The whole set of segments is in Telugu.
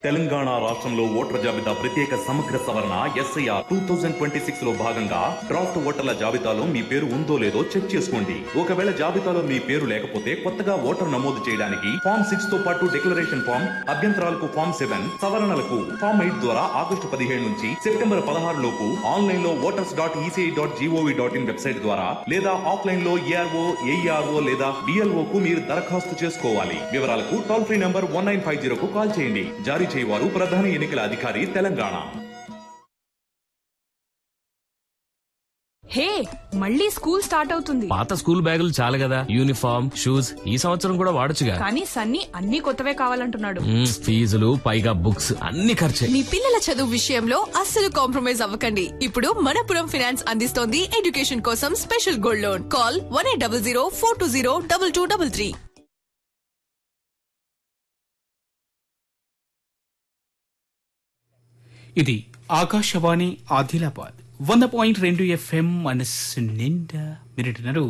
తెలంగాణ రాష్ట్రంలో ఓటర్ల జాబితా ప్రత్యేక సమగ్ర సవరణ SIR two thousand twenty six లో భాగంగా డ్రాఫ్ట్ ఓటర్ల జాబితాలో మీ పేరు ఉందో లేదో చెక్ చేసుకోండి ఒకవేళ జాబితాలో మీ పేరు లేకపోతే కొత్తగా ఓటర్ నమోదు చేయడానికి ఫామ్ సిక్స్ తో పాటు డిక్లరేషన్ ఫామ్ అభ్యంతరాలకు ఫామ్ సెవెన్ సవరణలకు ఫామ్ ఎయిట్ ద్వారా ఆగస్టు పదిహేడు నుంచి సెప్టెంబర్ పదహారు లోపు ఆన్లైన్ లో voters dot ECI dot GOV dot in website ద్వారా లేదా ఆఫ్లైన్ లో ఏఆర్ఓ ఏఈఆర్ఓ లేదా బిఎల్ఓ కు మీరు దరఖాస్తు చేసుకోవాలి వివరాలకు toll free number one nine five zero కు కాల్ చేయండి జారీ చేయవారు ప్రధాన ఎన్నికల అధికారి తెలంగాణ హే మళ్ళీ స్కూల్ స్టార్ట్ అవుతుంది పాత స్కూల్ బ్యాగులు చాలు కదా యూనిఫామ్ షూస్ ఈ సంవత్సరం కూడా వాడొచ్చుగా కానీ సన్నీ అన్ని కొత్తవే కావాలంటున్నాడు మ్మ్, ఫీజులు పైగా బుక్స్ అన్ని ఖర్చే మీ పిల్లల చదువు విషయంలో అస్సలు కాంప్రమైజ్ అవ్వకండి ఇప్పుడు మనపురం ఫైనాన్స్ అందిస్తోంది ఎడ్యుకేషన్ కోసం special gold loan call one eight double zero four two zero double two double three ఇది ఆకాశవాణి ఆదిలాబాద్ వంద పాయింట్ రెండు ఎఫ్ఎం మనస్సు నిండా మీరింటున్నారు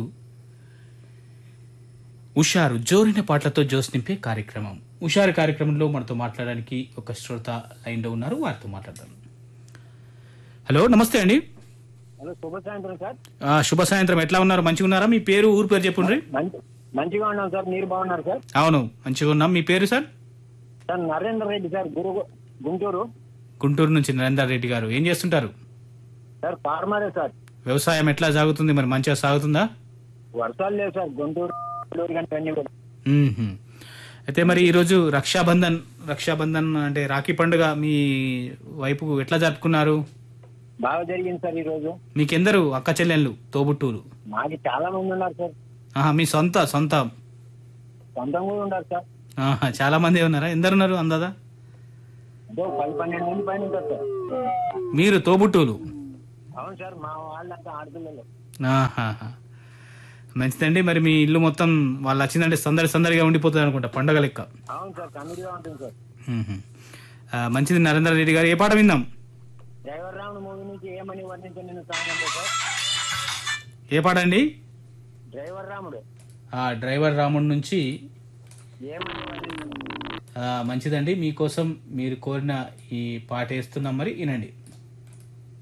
ఉషారు జోరిన పాటలతో జోస్ నింపే కార్యక్రమం ఉషారు కార్యక్రమంలో మనతో మాట్లాడడానికి ఒక శ్రోత లైన్లో ఉన్నారు వారితో మాట్లాడదాం హలో నమస్తే అండి హలో శుభ సాయంత్రం సార్ ఆ, శుభ సాయంత్రం ఎట్లా ఉన్నారు మంచిగా ఉన్నారా మీ పేరు ఊరు పేరు చెప్పుండ్రి మంచి మంచిగా ఉన్నాం సార్ మీరు బాగున్నారు సార్ అవును మంచిగా ఉన్నాం మీ పేరు sir sir Narendra Reddy sir గురు గుంటూరు గుంటూరు నుంచి నరేందర్ రెడ్డి గారు ఏం చేస్తుంటారు సార్ ఫార్మరే సార్ వ్యవసాయం ఎట్లా సాగుతుంది మరి మంచిగా సాగుతుందా వర్షాలు లేవు సార్ గుంటూరు గుంటూరు కంటే అన్ని కూడా మ్మ్హ్మ్. అయితే మరి ఈరోజు రక్షాబంధన్ రక్షాబంధన్ అంటే రాఖీ పండుగ మీ వైపు ఎట్లా జరుపుకున్నారు బాగా జరిగింది సార్ ఈ రోజు మీకెందరు అక్క చెల్లెళ్ళు తోబుట్టూరు మాకు చాలా మంది ఉన్నారు సార్ ఆహా మీ సొంత సొంత సొంతం కూడా ఉన్నారు సార్ ఆహా, చాలా మంది ఉన్నారా ఎందరు ఉన్నారు అందాదా అదో పది పన్నెండు మంది పైన ఉంటారు సార్ మీరు తోబుట్టూరు అవును సార్ మా వాళ్ళంతా ఆడపిల్లలు ఆహాహా. మంచిదండి మరి మీ ఇల్లు మొత్తం వాళ్ళు వచ్చిందంటే సందడి సందడిగా ఉండిపోతుంది అనుకుంటా పండగ లెక్క అవును సార్ కమిటీగా ఉంటుంది సార్ మ్మ్హ్మ్. ఆ, మంచిది నరేంద్ర రెడ్డి గారు ఏ పాట విందాం డ్రైవర్ రాముడు మూవీ నుంచి ఏమని వర్ణించండి నేను సాంగ్ అంటే సార్ ఏ పాట అండి డ్రైవర్ రాముడు ఆ డ్రైవర్ రాముడి నుంచి ఏమని వర్ణించండి ఆ, మంచిదండి మీకోసం మీరు కోరిన ఈ పాట వేస్తున్నాం మరి వినండి